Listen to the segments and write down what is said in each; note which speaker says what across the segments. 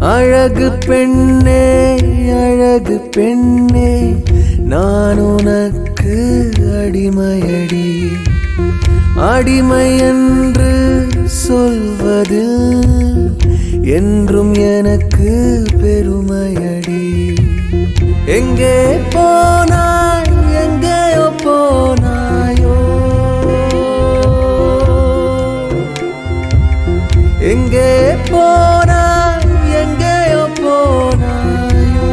Speaker 1: அழகு பெண்ணே அழகு பெண்ணே நான் உனக்கு அடிமையடி அடிமை என்று சொல்வதில் என்றும் எனக்கு பெருமையடி எங்கே போனாய் எங்கேயோ போனாயோ எங்கே போனாய் எங்கேயோ போனாயோ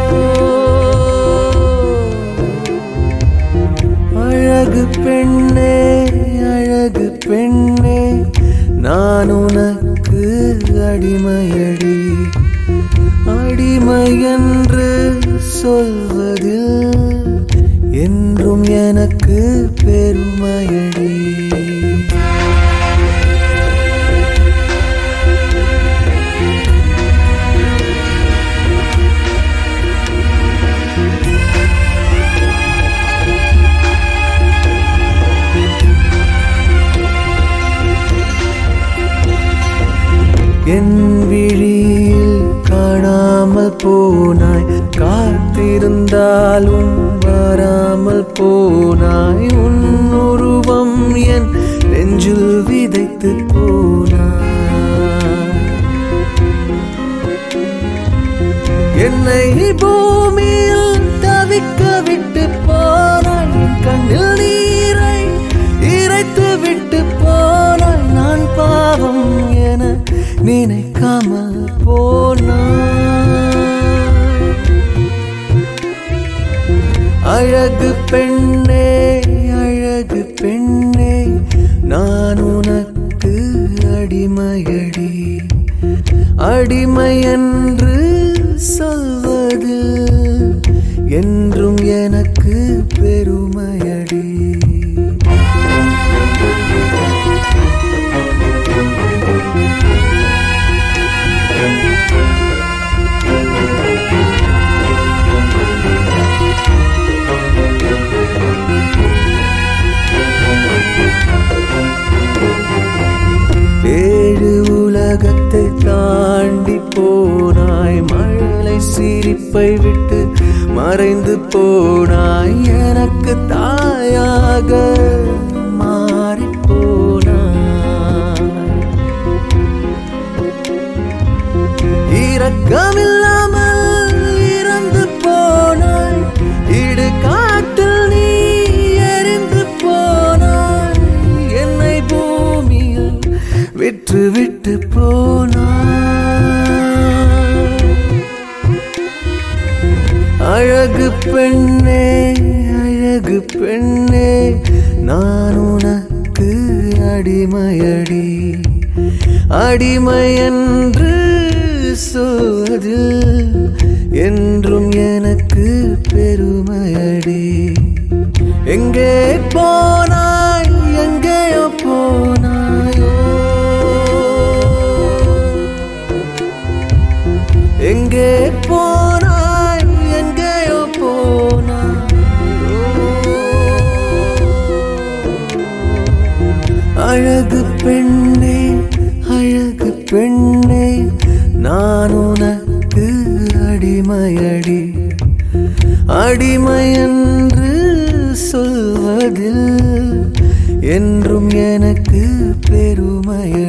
Speaker 1: அழகு பெண்ணே அழகு பெண்ணே நான் உனக்கு அடிமையடி அடிமை என்று சொல்வதில் என்றும் எனக்கு பெருமையடி என் விழியில் காணாமல் போனாய் காத்திருந்தாலும் வராமல் போனாய் உன் உருவம் என் நெஞ்சில் விதைத்து போனாய் என்னை பூமியில் தவிக்க விட்டு போனாய் என் கண்ணில் நீரை இறைத்து விட்டு போனாய் நான் பாவம் என நினைக்காமல் போனாய் அழகு பெண்ணே அழகு பெண்ணே நான் உனக்கு அடிமையடி அடிமை என்று சொல்வது என்றும் எனக்கு பெருமையடி ஏழு உலகத்தை தாண்டி போனாய் மழலை சிரிப்பை விட்டு மறைந்து போனாய் எனக்கு தாயாக மாறி போனாய் இரக்கமில்லாமல் இறந்து போனாய் இடு காட்டில் நீ எரிந்து போனாய் என்னை பூமியில் விற்று விட்டு போனாய் அழகு பெண்ணே அழகு பெண்ணே நான் உனக்கு அடிமையடி அடிமை என்று சொல்வதில் என்றும் எனக்கு பெருமையடி எங்கே போனாய் எங்கேயோ போனாயோ எங்கே போனாய் எங்கேயோ போனாயோ அழகு பெண்ணே அழகு பெண்ணே நான் உனக்கு அடிமையடி அடிமை என்று சொல்வதில் என்றும் எனக்கு பெருமையடி